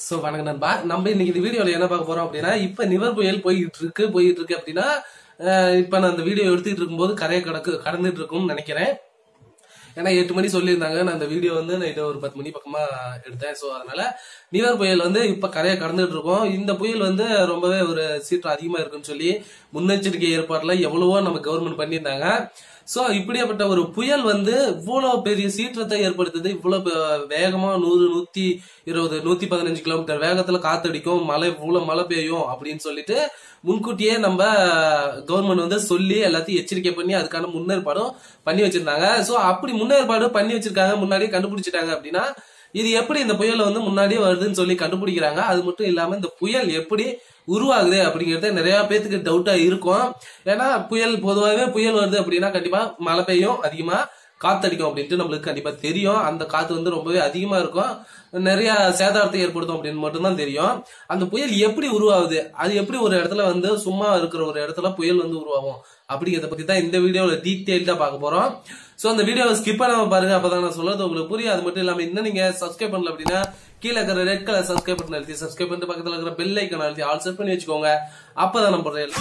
so வணக்கம் நண்பா நம்ம இன்னைக்கு இந்த வீடியோல என்ன பார்க்க போறோம் அப்படின்னா இப்ப நிவர் புயல் போயிட்டு இருக்கு போயிட்டு இருக்கு அப்படின்னா அஹ், இப்ப நான் அந்த வீடியோ எடுத்துட்டு இருக்கும்போது கரையை கடக்கு கடந்துட்டு இருக்கும்னு நினைக்கிறேன் ஏன்னா எட்டு மணி சொல்லியிருந்தாங்க நான் அந்த வீடியோ வந்து நைட்டு ஒரு பத்து மணி பக்கமா எடுத்தேன் ஸோ அதனால நிவர் புயல் வந்து இப்ப கரையை கடந்துட்டு இருக்கோம் இந்த புயல் வந்து ரொம்பவே ஒரு சீற்றம் அதிகமா இருக்குன்னு சொல்லி முன்னெச்சரிக்கை ஏற்பாடுல எவ்வளவோ நம்ம கவர்மெண்ட் பண்ணியிருந்தாங்க சோ இப்படியாப்பட்ட ஒரு புயல் வந்து இவ்வளவு பெரிய சீற்றத்தை ஏற்படுத்துது இவ்வளவு ப- வேகமா நூறு நூத்தி இருபது நூத்தி பதினஞ்சு கிலோமீட்டர் வேகத்துல காத்தடிக்கும் மழை இவ்வளவு மழை பெய்யும் அப்படின்னு சொல்லிட்டு முன்கூட்டியே நம்ம கவர்மெண்ட் வந்து சொல்லி எல்லாத்தையும் எச்சரிக்கை பண்ணி அதுக்கான முன்னேற்பாடும் பண்ணி வச்சிருந்தாங்க சோ அப்படி முன்னேற்பாடு பண்ணி வச்சிருக்காங்க முன்னாடியே கண்டுபிடிச்சிட்டாங்க அப்படின்னா இது எப்படி இந்த புயல் வந்து முன்னாடியே வருதுன்னு சொல்லி கண்டுபிடிக்கிறாங்க அது மட்டும் இல்லாம இந்த புயல் எப்படி உருவாகுது அப்படிங்கறது நிறைய பேத்துக்கு டவுட்டா இருக்கும் ஏன்னா புயல் பொதுவாகவே புயல் வருது அப்படின்னா கண்டிப்பா மழை பெய்யும் அதிகமா காத்தடிக்கும் அப்படின்ட்டு நம்மளுக்கு கண்டிப்பா தெரியும் அந்த காத்து வந்து ரொம்பவே அதிகமா இருக்கும் நிறைய சேதாரத்தை ஏற்படுத்தும் அப்படின்னு மட்டும்தான் தெரியும் அந்த புயல் எப்படி உருவாகுது அது எப்படி ஒரு இடத்துல வந்து சும்மா இருக்கிற ஒரு இடத்துல புயல் வந்து உருவாகும் அப்படிங்கிறத பத்தி தான் இந்த வீடியோல டீட்டெயில்டா பார்க்க போறோம் சோ அந்த வீடியோவை ஸ்கிப் பண்ணாம பாருங்க அப்பதான் நான் சொல்றது உங்களுக்கு புரியும் அது மட்டும் இல்லாம இன்னும் நீங்க சப்ஸ்கிரைப் பண்ணல அப்படின்னா கீழே இருக்கிற ரெட் கலர் சப்ஸ்கிரைப் பட்டன் அழுத்தி சப்ஸ்கிரைப் பண்ணிட்டு பக்கத்துல இருக்கிற பெல் ஐக்கன் அழுத்தி ஆல் செட் பண்ணி வச்சுக்கோங்க அப்பதான் நம்ம போடுற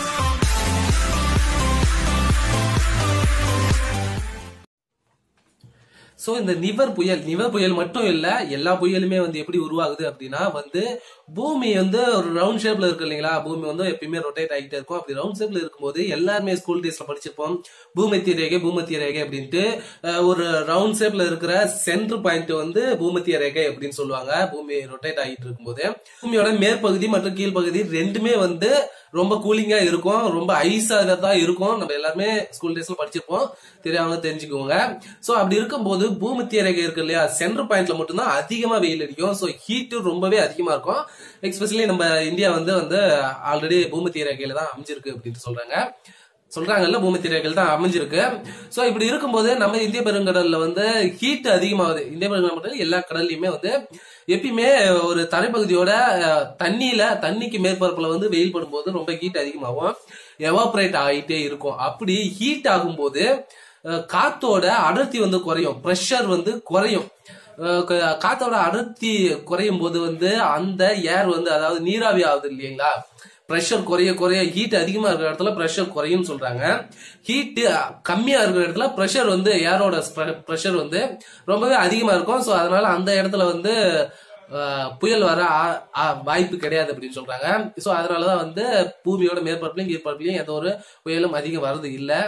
சோ இந்த நிவர் புயல் நிவர் புயல் மட்டும் இல்ல எல்லா புயலுமே வந்து எப்படி உருவாகுது அப்படின்னா வந்து பூமி வந்து ஒரு ரவுண்ட் ஷேப்ல இருக்கு இல்லைங்களா பூமி வந்து எப்பயுமே ரொட்டேட் ஆகிட்டே இருக்கும் அப்படி ரவுண்ட் ஷேப்ல இருக்கும்போது எல்லாருமே ஸ்கூல் டேஸ்ல படிச்சிருப்போம் பூமத்திய ரேகை பூமத்திய ரேகை அப்படின்ட்டு அஹ், ஒரு ரவுண்ட் ஷேப்ல இருக்கிற சென்டர் பாயிண்ட் வந்து பூமத்திய ரேகை அப்படின்னு சொல்லுவாங்க பூமி ரொட்டேட் ஆகிட்டு இருக்கும்போது பூமியோட மேற்பகுதி மற்றும் கீழ்ப்பகுதி ரெண்டுமே வந்து ரொம்ப கூலிங்கா இருக்கும் ரொம்ப ஐஸாக தான் இருக்கும் நம்ம எல்லாருமே ஸ்கூல் டேஸ்ல படிச்சிருப்போம் தெரியாம தெரிஞ்சுக்கோங்க சோ அப்படி இருக்கும்போது பூமத்திய ரேகை இருக்கு இல்லையா சென்டர் பாயிண்ட்ல மட்டும்தான் அதிகமா வெயில் அடிக்கும் சோ ஹீட் ரொம்பவே அதிகமா இருக்கும் எக்ஸ்பெஷலி நம்ம இந்தியா வந்து வந்து ஆல்ரெடி பூமத்திய ரேகையில தான் அமைஞ்சிருக்கு அப்படின்னு சொல்றாங்க சொல்றாங்கல்ல பூமத்திய ரேகையில் தான் அமைஞ்சிருக்கு சோ இப்படி இருக்கும்போது நம்ம இந்திய பெருங்கடல்ல வந்து ஹீட் அதிகமாகுது இந்திய பெருங்கடல் மட்டும் இல்ல, எல்லா கடல்லையுமே வந்து எப்பயுமே ஒரு தரைப்பகுதியோட அஹ், தண்ணியில தண்ணிக்கு மேற்பரப்புல வந்து வெயில் படும்போது ரொம்ப ஹீட் அதிகமாகும் எவாபரேட் ஆகிட்டே இருக்கும் அப்படி ஹீட் ஆகும்போது அஹ், காத்தோட அடர்த்தி வந்து குறையும் ப்ரெஷர் வந்து குறையும் அஹ், க- காத்தோட அடர்த்தி குறையும் போது வந்து அந்த ஏர் வந்து அதாவது நீராவி ஆகுது இல்லைங்களா ப்ரெஷர் குறைய குறைய ஹீட் அதிகமா இருக்கிற இடத்துல ப்ரெஷர் குறையும் சொல்றாங்க ஹீட் கம்மியா இருக்கிற இடத்துல ப்ரெஷர் வந்து ஏரோட ப்ரெஷர் வந்து ரொம்பவே அதிகமா இருக்கும் ஸோ அதனால அந்த இடத்துல வந்து அஹ், புயல் வர ஆ- ஆ- வாய்ப்பு கிடையாது அப்படின்னு சொல்றாங்க ஸோ அதனாலதான் வந்து பூமியோட மேற்பரப்புலையும் கீழ்பரப்புலையும் எந்த ஒரு புயலும் அதிகம் வர்றது இல்லை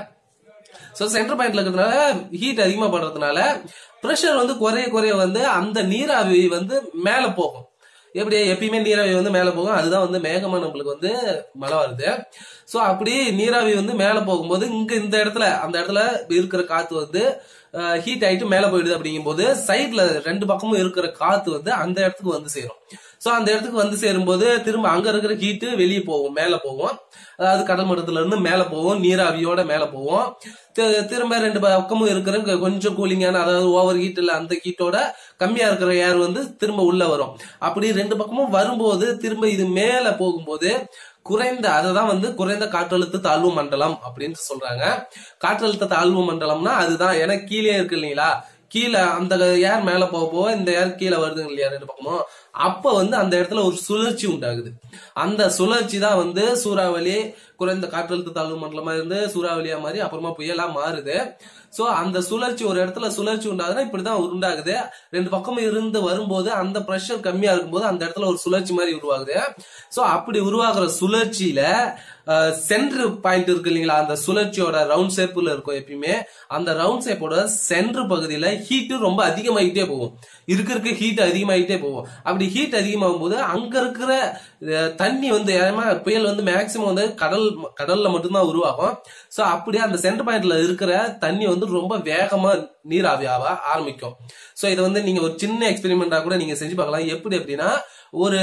ஸோ சென்டர் பாயிண்ட்ல இருக்கிறதுனால ஹீட் அதிகமா படுறதுனால ப்ரெஷர் வந்து குறைய குறைய வந்து அந்த நீராவி வந்து மேல போகும் எப்படி எப்பயுமே நீராவி வந்து மேல போகும் அதுதான் வந்து மேகமா நம்மளுக்கு வந்து மழை வருது சோ அப்படி நீராவி வந்து மேல போகும்போது இங்க இந்த இடத்துல அந்த இடத்துல இருக்கிற காத்து வந்து ஹீட் ஆயிட்டு மேல போயிடுது அப்படிங்கும்போது சைட்ல ரெண்டு பக்கமும் இருக்கிற காத்து வந்து அந்த இடத்துக்கு வந்து சேரும் சோ அந்த இடத்துக்கு வந்து சேரும்போது திரும்ப அங்க இருக்கிற ஹீட்டு வெளியே போகும் மேல போகும் அதாவது கடல் மட்டத்துல இருந்து மேல போகும் நீராவியோட மேல போகும் தி- திரும்ப ரெண்டு பக்கமும் இருக்கிற கொ- கொஞ்சம் கூலிங்கான அதாவது ஓவர் ஹீட் இல்ல அந்த ஹீட்டோட கம்மியா இருக்கிற ஏர் வந்து திரும்ப உள்ள வரும் அப்படி ரெண்டு பக்கமும் வரும்போது திரும்ப இது மேல போகும்போது குறைந்த அததான் வந்து குறைந்த காற்றழுத்த தாழ்வு மண்டலம் அப்படின்னு சொல்றாங்க காற்றழுத்த தாழ்வு மண்டலம்னா அதுதான் ஏன்னா கீழே இருக்கு இல்லைங்களா கீழே அந்த ஏர் மேல போக போக இந்த ஏர் கீழே வருதுங்க இல்லையா ரெண்டு பக்கமும் அப்ப வந்து அந்த இடத்துல ஒரு சுழற்சி உண்டாகுது அந்த சுழற்சி தான் வந்து சூறாவளி குறைந்த காற்றழுத்த தாழ்வு மண்டலமா இருந்து சூறாவளியா மாறி அப்புறமா புயலா மாறுது சோ அந்த சுழற்சி ஒரு இடத்துல சுழற்சி உண்டாகுதுன்னா இப்படிதான் உண்டாகுது ரெண்டு பக்கமும் இருந்து வரும்போது அந்த பிரஷர் கம்மியா இருக்கும்போது அந்த இடத்துல ஒரு சுழற்சி மாதிரி உருவாகுது சோ அப்படி உருவாகுற சுழற்சியில சென்டர் பாயிண்ட் இருக்கு இல்லைங்களா அந்த சுழற்சியோட ரவுண்ட் ஷேப்ல இருக்கும் எப்பயுமே அந்த ரவுண்ட் ஷேப்போட சென்டர் பகுதியில ஹீட் ரொம்ப அதிகமாயிட்டே போகும் இருக்க இருக்க ஹீட் அதிகமாயிட்டே போகும் அப்படி ஹீட் அதிகமாகும் போது அங்க இருக்கிற அஹ், தண்ணி வந்து ஏன்னா புயல் வந்து மேக்சிமம் வந்து கடல் கடல்ல மட்டும்தான் உருவாகும் சோ அப்படியே அந்த சென்டர் பாயிண்ட்ல இருக்கிற தண்ணி வந்து ரொம்ப வேகமா நீராவி ஆக ஆரம்பிக்கும் சோ இதை வந்து நீங்க ஒரு சின்ன எக்ஸ்பெரிமெண்டா கூட நீங்க செஞ்சு பார்க்கலாம் எப்படி அப்படின்னா ஒரு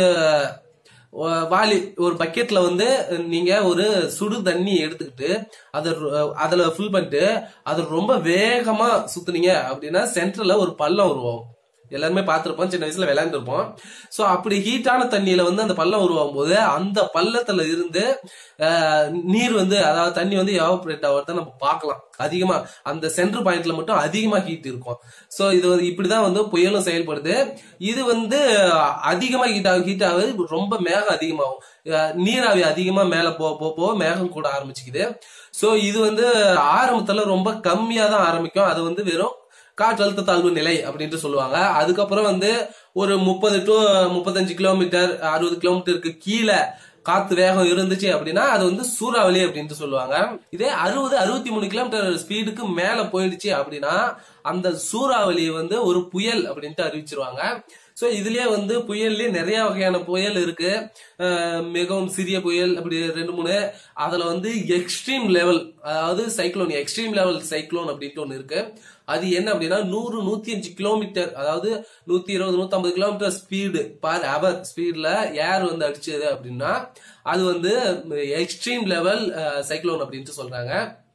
ஒ- வாளி ஒரு பக்கெட்ல வந்து நீங்க ஒரு சுடு தண்ணி எடுத்துக்கிட்டு அதை ரொ- அதுல ஃபில் பண்ணிட்டு அதை ரொம்ப வேகமா சுத்துனீங்க அப்படின்னா சென்டர்ல ஒரு பள்ளம் உருவாகும் எல்லாருமே பார்த்திருப்போம் சின்ன வயசுல விளையாண்டுருப்போம் சோ அப்படி ஹீட்டான தண்ணியில வந்து அந்த பள்ளம் உருவாகும் போது அந்த பள்ளத்துல இருந்து ஆஹ், நீர் வந்து அதாவது தண்ணி வந்து எவாபரேட் ஆகிறத நம்ம பார்க்கலாம் அதிகமா அந்த சென்டர் பாயிண்ட்ல மட்டும் அதிகமா ஹீட் இருக்கும் சோ இது வந்து இப்படிதான் வந்து புயலும் செயல்படுது இது வந்து அதிகமா ஹீட் ஆகும் ஹீட் ஆகுது ரொம்ப மேகம் அதிகமாகும் அஹ் நீராவி அதிகமா மேல போக போக போக மேகம் கூட ஆரம்பிச்சுக்குது சோ இது வந்து ஆரம்பத்துல ரொம்ப கம்மியா தான் ஆரம்பிக்கும் அது வந்து வெறும் காற்றழுத்த தாழ்வு நிலை அப்படின்ட்டு சொல்லுவாங்க அதுக்கப்புறம் வந்து ஒரு முப்பது டு முப்பத்தஞ்சு கிலோமீட்டர் அறுபது கிலோமீட்டருக்கு கீழே காத்து வேகம் இருந்துச்சு அப்படின்னா அது வந்து சூறாவளி அப்படின்ட்டு சொல்லுவாங்க இதே அறுபது அறுபத்தி மூணு கிலோமீட்டர் ஸ்பீடுக்கு மேல போயிடுச்சு அப்படின்னா அந்த சூறாவளி வந்து ஒரு புயல் அப்படின்ட்டு அறிவிச்சிருவாங்க சோ இதுலயே வந்து புயல்லே நிறைய வகையான புயல் இருக்கு அஹ் மிகவும் சிறிய புயல் அப்படி ரெண்டு மூணு அதுல வந்து எக்ஸ்ட்ரீம் லெவல் அதாவது சைக்ளோன் எக்ஸ்ட்ரீம் லெவல் சைக்ளோன் அப்படின்ட்டு ஒண்ணு இருக்கு அது என்ன அப்படின்னா நூறு நூத்தி அஞ்சு கிலோமீட்டர் அதாவது நூத்தி இருபது நூத்தி ஐம்பது கிலோமீட்டர் ஸ்பீடு பர் அவர் ஸ்பீட்ல ஏர் வந்து அடிச்சது அப்படின்னா அது வந்து எக்ஸ்ட்ரீம் லெவல் சைக்ளோன் அப்படின்ட்டு சொல்றாங்க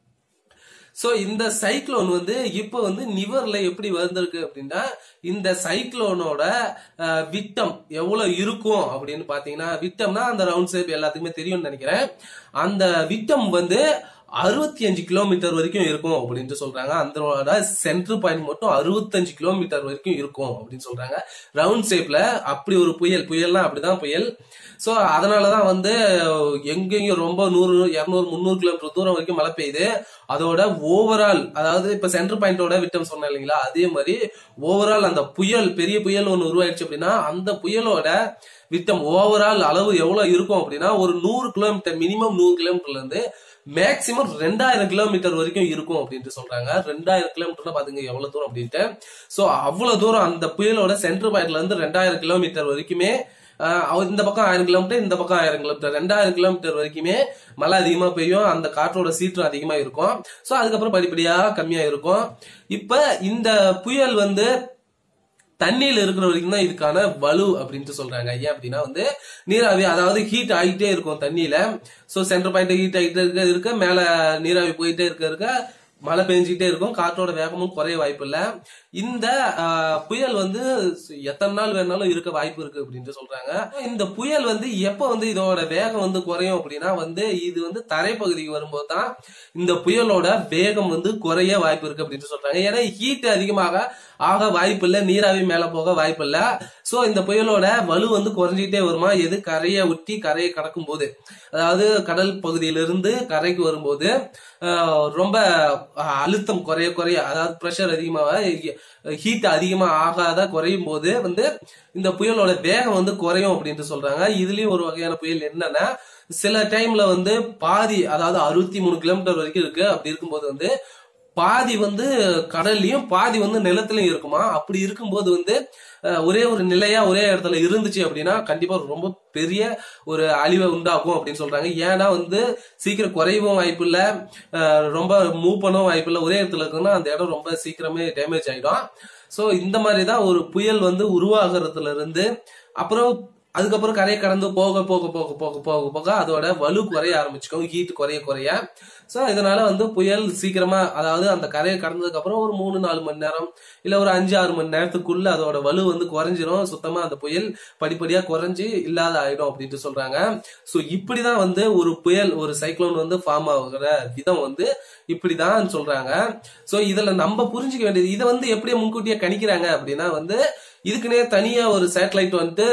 சோ இந்த சைக்ளோன் வந்து இப்போ வந்து நிவர்ல எப்படி வந்திருக்கு அப்படின்னா இந்த சைக்ளோனோட அஹ், விட்டம் எவ்வளவு இருக்கும் அப்படின்னு பாத்தீங்கன்னா விட்டம்னா அந்த ரவுண்ட் ஷேப் எல்லாத்துக்குமே தெரியும்னு நினைக்கிறேன் அந்த விட்டம் வந்து அறுபத்தி அஞ்சு கிலோமீட்டர் வரைக்கும் இருக்கும் அப்படின்ட்டு சொல்றாங்க அந்த சென்டர் பாயிண்ட் மட்டும் அறுபத்தஞ்சு கிலோமீட்டர் வரைக்கும் இருக்கும் அப்படின்னு சொல்றாங்க ரவுண்ட் ஷேப்ல அப்படி ஒரு புயல் புயல்னா அப்படிதான் புயல் சோ அதனாலதான் வந்து எங்கெங்க ரொம்ப நூறு இருநூறு முந்நூறு கிலோமீட்டர் தூரம் வரைக்கும் மழை பெய்யுது அதோட ஓவரால் அதாவது இப்ப சென்டர் பாயிண்டோட விட்டம் சொன்னேன் இல்லைங்களா அதே மாதிரி ஓவரால் அந்த புயல் பெரிய புயல் ஒன்று உருவாயிடுச்சு அப்படின்னா அந்த புயலோட விட்டம் ஓவரால் அளவு எவ்வளவு இருக்கும் அப்படின்னா ஒரு நூறு கிலோமீட்டர் மினிமம் நூறு கிலோமீட்டர்ல இருந்து மேக்சிமம் ரெண்டாயிரம் கிலோமீட்டர் வரைக்கும் இருக்கும் அப்படின்ட்டு சொல்றாங்க ரெண்டாயிரம் கிலோமீட்டர்னா பாத்துங்க எவ்வளவு தூரம் அப்படின்ட்டு சோ அவ்வளவு தூரம் அந்த புயலோட சென்டர் பாயிண்ட்ல இருந்து ரெண்டாயிரம் கிலோமீட்டர் வரைக்குமே ஆஹ் அவர் இந்த பக்கம் ஆயிரம் கிலோமீட்டர் இந்த பக்கம் ஆயிரம் கிலோமீட்டர் ரெண்டாயிரம் கிலோமீட்டர் வரைக்குமே மழை அதிகமா பெய்யும் அந்த காற்றோட சீற்றம் அதிகமா இருக்கும் சோ அதுக்கப்புறம் படிப்படியா கம்மியா இருக்கும் இப்ப இந்த புயல் வந்து தண்ணியில இருக்கிற வரைக்கும் தான் இதுக்கான வலு அப்படின்ட்டு சொல்றாங்க ஏன் அப்படின்னா வந்து நீராவி அதாவது ஹீட் ஆகிட்டே இருக்கும் தண்ணியில சோ சென்டர் பாயிண்ட் ஹீட் ஆகிட்டே இருக்க இருக்க மேல நீராவி போயிட்டே இருக்க இருக்க மழை பெஞ்சிக்கிட்டே இருக்கும் காற்றோட வேகமும் குறைய வாய்ப்பு இல்ல இந்த ஆஹ், புயல் வந்து எத்தனை நாள் வேணாலும் இருக்க வாய்ப்பு இருக்கு அப்படின்ட்டு சொல்றாங்க இந்த புயல் வந்து எப்ப வந்து இதோட வேகம் வந்து குறையும் அப்படின்னா வந்து இது வந்து தரைப்பகுதிக்கு வரும்போது தான் இந்த புயலோட வேகம் வந்து குறைய வாய்ப்பு இருக்கு அப்படின்ட்டு சொல்றாங்க ஏன்னா ஹீட் அதிகமாக ஆக வாய்ப்பு இல்ல நீராவி மேல போக வாய்ப்பு இல்ல சோ இந்த புயலோட வலு வந்து குறைஞ்சிட்டே வருமா எது கரையை ஒட்டி கரையை கடக்கும் போது அதாவது கடல் பகுதியிலிருந்து கரைக்கு வரும்போது ஆஹ், ரொம்ப ஆஹ், அழுத்தம் குறைய குறைய அதாவது பிரஷர் அதிகமாக ஹீட் அதிகமா ஆகாத குறையும் போது வந்து இந்த புயலோட வேகம் வந்து குறையும் அப்படின்ட்டு சொல்றாங்க இதுலயும் ஒரு வகையான புயல் என்னன்னா சில டைம்ல வந்து பாதி அதாவது அறுபத்தி மூணு கிலோமீட்டர் வரைக்கும் இருக்கு அப்படி இருக்கும்போது வந்து பாதி வந்து கடல்லையும் பாதி வந்து நிலத்திலயும் இருக்குமா அப்படி இருக்கும்போது வந்து அஹ், ஒரே ஒரு நிலையா ஒரே இடத்துல இருந்துச்சு அப்படின்னா கண்டிப்பா ரொம்ப பெரிய ஒரு அழிவை உண்டாக்கும் அப்படின்னு சொல்றாங்க ஏன்னா வந்து சீக்கிரம் குறையவும் வாய்ப்பு இல்ல அஹ், ரொம்ப மூவ் பண்ணவும் வாய்ப்பு இல்ல ஒரே இடத்துல இருக்குன்னா அந்த இடம் ரொம்ப சீக்கிரமே டேமேஜ் ஆயிடும் சோ இந்த மாதிரி தான் ஒரு புயல் வந்து உருவாகிறதுல இருந்து அப்புறம் அதுக்கப்புறம் கரையை கடந்து போக போக போக போக போக போக அதோட வலு குறைய ஆரம்பிச்சுக்கும் ஹீட் குறைய குறைய சோ இதனால வந்து புயல் சீக்கிரமா அதாவது அந்த கரையை கடந்ததுக்கு அப்புறம் ஒரு மூணு நாலு மணி நேரம் இல்ல ஒரு அஞ்சு ஆறு மணி நேரத்துக்குள்ள அதோட வலு வந்து குறைஞ்சிரும் சுத்தமா அந்த புயல் படிப்படியா குறைஞ்சு இல்லாத ஆயிடும் அப்படின்ட்டு சொல்றாங்க சோ இப்படிதான் வந்து ஒரு புயல் ஒரு சைக்ளோன் வந்து ஃபார்ம் ஆகுற விதம் வந்து இப்படிதான் சொல்றாங்க சோ இதுல நம்ம புரிஞ்சுக்க வேண்டியது இதை வந்து எப்படி முன்கூட்டியே கணிக்கிறாங்க அப்படின்னா வந்து இதுக்குன்னே தனியா ஒரு சேட்டலைட் வந்துட்டு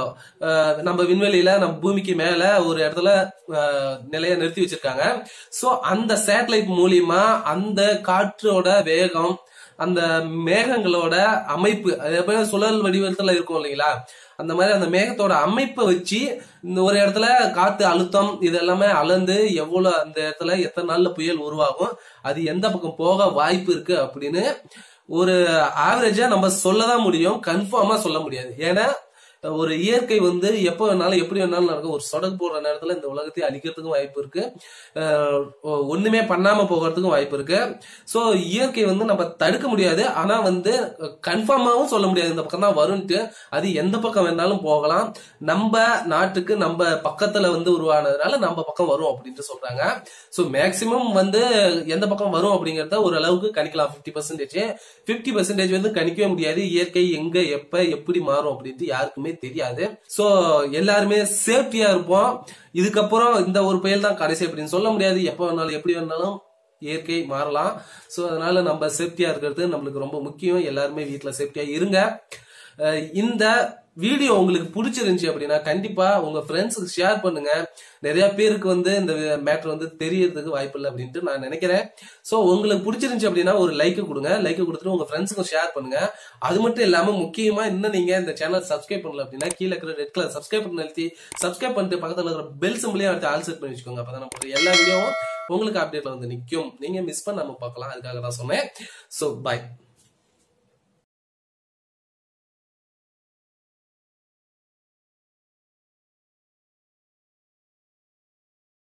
அஹ், நம்ம விண்வெளியில நம்ம பூமிக்கு மேல ஒரு இடத்துல அஹ், நிலைய நிறுத்தி வச்சிருக்காங்க சோ அந்த சேட்டலைட் மூலியமா அந்த காற்றோட வேகம் அந்த மேகங்களோட அமைப்பு அது எப்பயும் சுழல் வடிவத்துல இருக்கும் இல்லைங்களா அந்த மாதிரி அந்த மேகத்தோட அமைப்பை வச்சு இந்த ஒரு இடத்துல காத்து அழுத்தம் இது எல்லாமே அளந்து எவ்வளவு அந்த இடத்துல எத்தனை நாள்ல புயல் உருவாகும் அது எந்த பக்கம் போக வாய்ப்பு இருக்கு அப்படின்னு ஒரு ஆவரேஜா நம்ம சொல்லதான் முடியும் கன்ஃபார்மா சொல்ல முடியாது ஏன்னா ஒரு இயற்கை வந்து எப்போ வேணாலும் எப்படி வேணாலும் நடக்கும் ஒரு சொடக்கு போடுற நேரத்துல இந்த உலகத்தை அழிக்கிறதுக்கும் வாய்ப்பு இருக்கு அஹ் ஒண்ணுமே பண்ணாம போகிறதுக்கும் வாய்ப்பு இருக்கு சோ இயற்கை வந்து நம்ம தடுக்க முடியாது ஆனா வந்து கன்ஃபார்மாவும் சொல்ல முடியாது இந்த பக்கம் தான் வரும்ட்டு அது எந்த பக்கம் வேணாலும் போகலாம் நம்ம நாட்டுக்கு நம்ம பக்கத்துல வந்து உருவானதுனால நம்ம பக்கம் வரும் அப்படின்ட்டு சொல்றாங்க சோ மேக்சிமம் வந்து எந்த பக்கம் வரும் அப்படிங்கறத ஓரளவுக்கு கணிக்கலாம் 50% பர்சன்டேஜ் பிப்டி பர்சன்டேஜ் வந்து கணிக்கவே முடியாது இயற்கை எங்க எப்ப எப்படி மாறும் அப்படின்ட்டு யாருக்குமே தெரியாது சோ எல்லாருமே சேஃப்டியா இருப்போம் இதுக்கப்புறம் இந்த ஒரு புயல் தான் கடைசி அப்படின்னு சொல்ல முடியாது எப்ப வேணாலும் எப்படி வேணாலும் இயற்கை மாறலாம் சோ அதனால நம்ம சேஃப்டியா இருக்கிறது நம்மளுக்கு ரொம்ப முக்கியம் எல்லாருமே வீட்ல சேஃப்டியா இருங்க அஹ் இந்த வீடியோ உங்களுக்கு பிடிச்சிருந்துச்சு அப்படின்னா கண்டிப்பா உங்க ஃப்ரெண்ட்ஸுக்கு ஷேர் பண்ணுங்க நிறைய பேருக்கு வந்து இந்த மேட்டர் வந்து தெரியறதுக்கு வாய்ப்பு இல்லை அப்படின்ட்டு நான் நினைக்கிறேன் சோ உங்களுக்கு பிடிச்சிருந்துச்சு அப்படின்னா ஒரு லைக் கொடுங்க லைக் கொடுத்துட்டு உங்க ஃப்ரெண்ட்ஸுக்கும் ஷேர் பண்ணுங்க அது மட்டும் இல்லாம முக்கியமா இன்னும் நீங்க இந்த சேனல் சப்ஸ்கிரைப் பண்ணல அப்படின்னா கீழே இருக்கிற ரெட் கலர் சப்ஸ்கிரைப் பண்ணி அழுத்தி சப்ஸ்கிரைப் பண்ணிட்டு பக்கத்துல இருக்கிற பெல் சிம்பிளையும் அடுத்து ஆல் செட் பண்ணி வச்சுக்கோங்க அப்பதான் நம்ம எல்லா வீடியோவும் உங்களுக்கு அப்டேட்ல வந்து நிக்கும் நீங்க மிஸ் பண்ணாம பார்க்கலாம் அதுக்காக தான் சொன்னேன் சோ பை